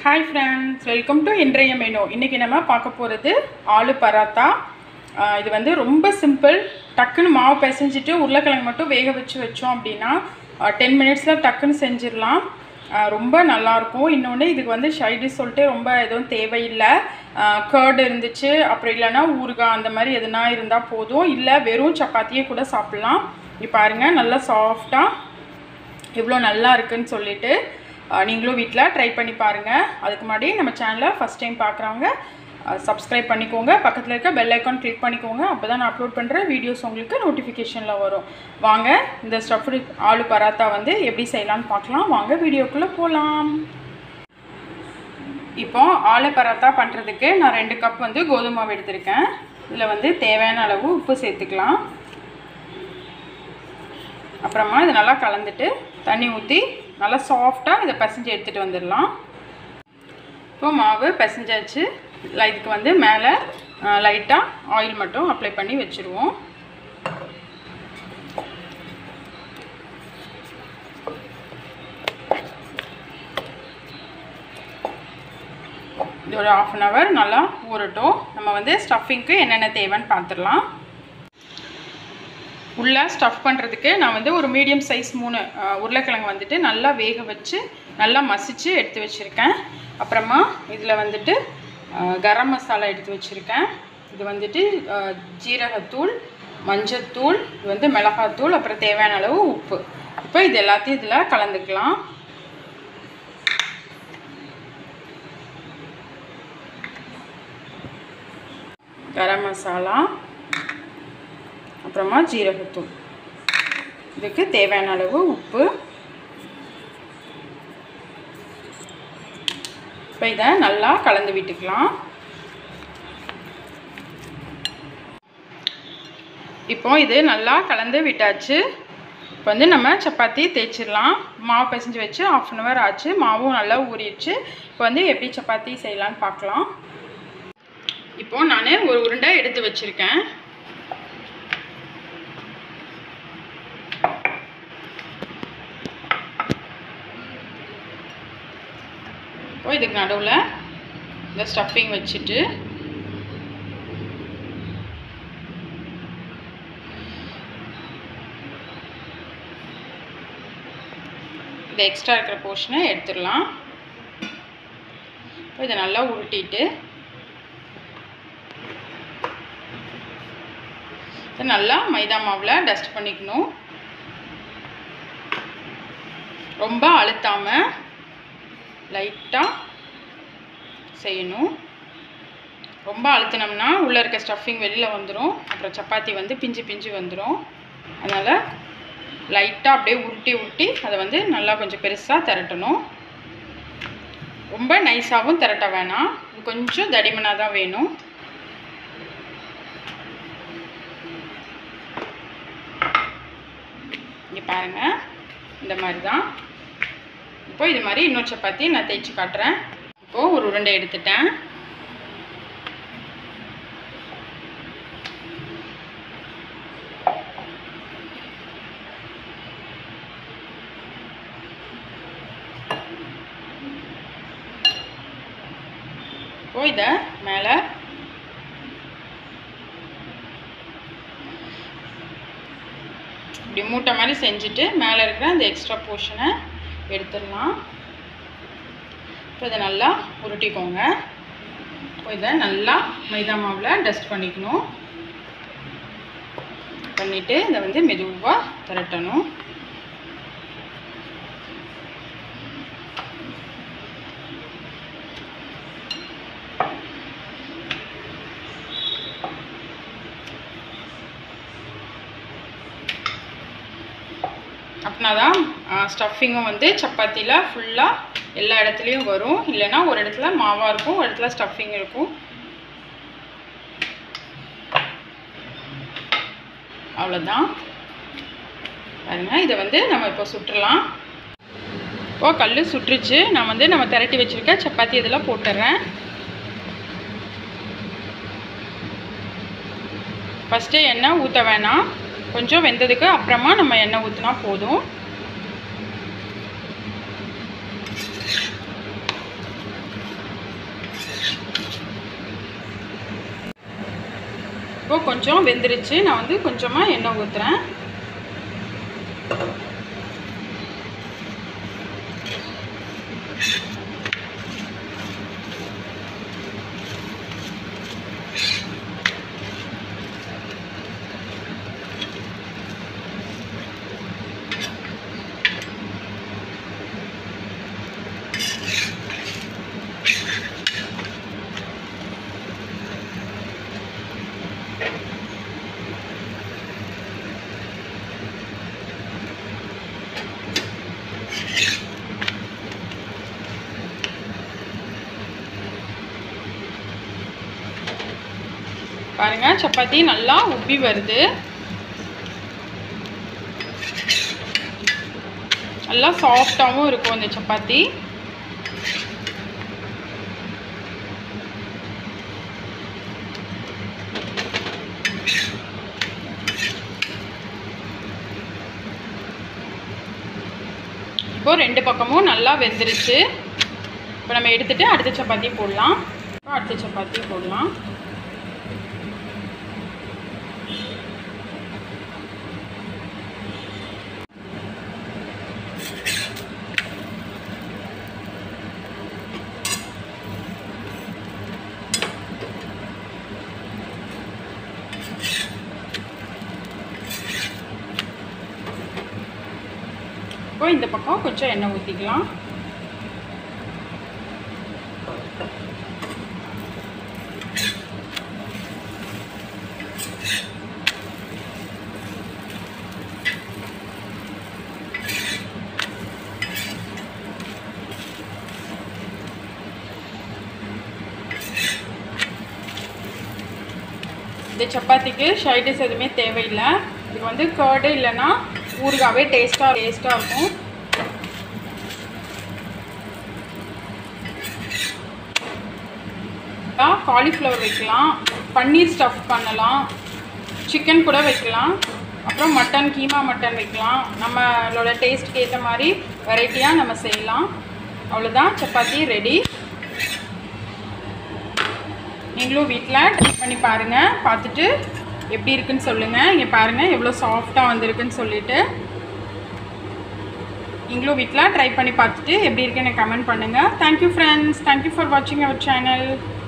hi friends welcome to இன்றைய menu இன்றைக்கி நம்ம பார்க்க போகிறது ஆலு பராத்தா ஆஹ் இது வந்து ரொம்ப சிம்பிள் டக்குன்னு மாவு பிசைஞ்சிட்டு உருளைக்கிழங்கு மட்டும் வேக வச்சு வச்சோம் அப்படின்னா டென் மினிட்ஸில் டக்குன்னு செஞ்சிடலாம் ஆஹ் ரொம்ப நல்லாயிருக்கும் இன்னொன்று இதுக்கு வந்து ஷைடி சொல்லிட்டு ரொம்ப எதுவும் தேவையில்லை கேர்டு இருந்துச்சு அப்புறம் இல்லைன்னா ஊறுகாய் அந்த மாதிரி எதுனா இருந்தால் போதும் இல்லை வெறும் சப்பாத்தியே கூட சாப்பிட்லாம் இப்போ பாருங்கள் நல்லா சாஃப்டாக எவ்வளோ நல்லா இருக்குன்னு சொல்லிட்டு அஹ், நீங்களும் வீட்டில் ட்ரை பண்ணி பாருங்கள் அதுக்கு முன்னாடி நம்ம சேனலை ஃபஸ்ட் டைம் பார்க்குறவங்க சப்ஸ்கிரைப் பண்ணிக்கோங்க பக்கத்தில் இருக்க பெல் ஐக்கான் கிளிக் பண்ணிக்கோங்க அப்போ தான் நான் அப்லோட் பண்ணுற வீடியோஸ் உங்களுக்கு நோட்டிஃபிகேஷனில் வரும் வாங்க இந்த ஸ்டஃப்டு ஆலு பராத்தா வந்து எப்படி செய்யலாம்னு பார்க்கலாம் வாங்க வீடியோக்குள்ளே போகலாம் இப்போ ஆலு பராத்தா பண்ணுறதுக்கு நான் ரெண்டு கப் வந்து கோதுமை மாவு எடுத்திருக்கேன் இதில் வந்து தேவையான அளவு உப்பு சேர்த்துக்கலாம் அப்புறமா இது நல்லா கலந்துட்டு தண்ணி ஊற்றி நல்லா சாஃப்டாக இதை பிசைஞ்சு எடுத்துகிட்டு வந்துடலாம் இப்போ மாவு பிசைஞ்சாச்சு இல்லை இதுக்கு வந்து மேலே லைட்டாக ஆயில் மட்டும் அப்ளை பண்ணி வச்சுருவோம் இது ஒரு ஆஃப் அன் ஹவர் நல்லா ஊறட்டும் நம்ம வந்து ஸ்டஃபிங்க்கு என்னென்ன தேவைன்னு பார்த்துடலாம் உள்ளே ஸ்டஃப் பண்ணுறதுக்கு நான் வந்து ஒரு மீடியம் சைஸ் மூணு அஹ், உருளைக்கிழங்கு வந்துட்டு நல்லா வேக வச்சு நல்லா மசிச்சு எடுத்து வச்சுருக்கேன் அப்புறமா இதில் வந்துட்டு அஹ், கரம் மசாலா எடுத்து வச்சுருக்கேன் இது வந்துட்டு அஹ், ஜீரகத்தூள் மஞ்சத்தூள் இது வந்து மிளகாத்தூள் அப்புறம் தேவையான அளவு உப்பு இப்போ இது எல்லாத்தையும் இதில் கலந்துக்கலாம் கரம் மசாலா அப்புறமா ஜீரகத்தூள் இதுக்கு தேவையான அளவு உப்பு இப்போ இதை நல்லா கலந்து விட்டுக்கலாம் இப்போ இது நல்லா கலந்து விட்டாச்சு இப்போ வந்து நம்ம சப்பாத்தி தேய்ச்சிடலாம் மாவு பிசைஞ்சு வச்சு ஆஃப் அன் ஹவர் ஆச்சு மாவும் நல்லா ஊறிடுச்சு இப்போ வந்து எப்படி சப்பாத்தி செய்யலான்னு பார்க்கலாம் இப்போ நான் ஒரு உருண்டை எடுத்து வச்சுருக்கேன் இப்போ இதுக்கு நடுவில் இந்த ஸ்டஃபிங் வச்சுட்டு இந்த எக்ஸ்ட்ரா இருக்கிற போர்ஷனை எடுத்துடலாம் இப்போ இதை நல்லா உருட்டிட்டு இதை நல்லா மைதா மாவில் டஸ்ட் பண்ணிக்கணும் ரொம்ப அழுத்தாமல் லைட்டாக செய்யணும் ரொம்ப அழுத்தினோம்னா உள்ளே இருக்க ஸ்டஃபிங் வெளியில் வந்துடும் அப்புறம் சப்பாத்தி வந்து பிஞ்சு பிஞ்சு வந்துடும் அதனால் லைட்டாக அப்படியே உருட்டி உருட்டி அதை வந்து நல்லா கொஞ்சம் பெருசாக திரட்டணும் ரொம்ப நைஸாகவும் திரட்ட வேணாம் இது கொஞ்சம் தடிமனாக தான் வேணும் இங்கே பாருங்கள் இந்த மாதிரி தான் இப்போ இது மாதிரி இன்னொரு சப்பாத்தி நான் தேய்ச்சி காட்டுறேன் இப்போது ஒரு உருண்டை எடுத்துட்டேன் இப்போ இதை மேலே இப்படி மூட்டை மாதிரி செஞ்சுட்டு மேலே இருக்கிற அந்த எக்ஸ்ட்ரா போர்ஷனை எடுத்துடலாம் இப்போ இதை நல்லா உருட்டிக்கோங்க இப்போ இதை நல்லா மைதா மாவில் டஸ்ட் பண்ணிக்கணும் பண்ணிவிட்டு இதை வந்து மெதுவாக திரட்டணும் அப்படின்னா தான் ஸ்டஃபிங்கும் வந்து சப்பாத்தியில் ஃபுல்லாக எல்லா இடத்துலையும் வரும் இல்லைன்னா ஒரு இடத்துல மாவாக இருக்கும் ஒரு இடத்துல ஸ்டஃபிங் இருக்கும் அவ்வளோதான் பாருங்க இதை வந்து நம்ம இப்போ சுட்டுறலாம் இப்போது கல் சுட்டுருச்சு நான் வந்து நம்ம திரட்டி வச்சுருக்க சப்பாத்தி இதெல்லாம் போட்டுடுறேன் ஃபஸ்ட்டு எண்ணெய் ஊற்ற வேணாம் கொஞ்சம் வெந்ததுக்கு அப்புறமா நம்ம எண்ணெய் ஊற்றினா போதும் இப்போ கொஞ்சம் வெந்துருச்சு நான் வந்து கொஞ்சமாக எண்ணெய் ஊற்றுறேன் பாருங்க சப்பாத்தி நல்லா உப்பி வருது நல்லா சாஃப்டாகவும் இருக்கும் இந்த சப்பாத்தி இப்போ ரெண்டு பக்கமும் நல்லா வெந்துருச்சு இப்போ நம்ம எடுத்துட்டு அடுத்த சப்பாத்தி போடலாம் இப்போ அடுத்த சப்பாத்தி போடலாம் இப்போ இந்த பக்கம் கொஞ்சம் எண்ணெய் ஊற்றிக்கலாம் இந்த சப்பாத்திக்கு ஷைடிஸ் எதுவுமே தேவையில்லை இதுக்கு வந்து கர்டு இல்லைன்னா ஊறுகாவே டேஸ்ட்டாக டேஸ்ட்டாக இருக்கும் காலிஃப்ளவர் வைக்கலாம் பன்னீர் ஸ்டஃப் பண்ணலாம் சிக்கன் கூட வைக்கலாம் அப்புறம் மட்டன் கீமா மட்டன் வைக்கலாம் நம்மளோட டேஸ்ட்டுக்கு ஏற்ற மாதிரி வெரைட்டியாக நம்ம செய்யலாம் அவ்வளோதான் சப்பாத்தி ரெடி நீங்களும் வீட்டில் ட்ரை பண்ணி பாருங்கள் பார்த்துட்டு எப்படி இருக்குன்னு சொல்லுங்கள் இங்கே பாருங்கள் எவ்வளோ சாஃப்டாக வந்திருக்குன்னு சொல்லிட்டு நீங்களும் வீட்டில் ட்ரை பண்ணி பார்த்துட்டு எப்படி இருக்குன்னு கமெண்ட் பண்ணுங்கள் தேங்க்யூ ஃப்ரெண்ட்ஸ் தேங்க்யூ ஃபார் வாட்சிங் அவர் சேனல்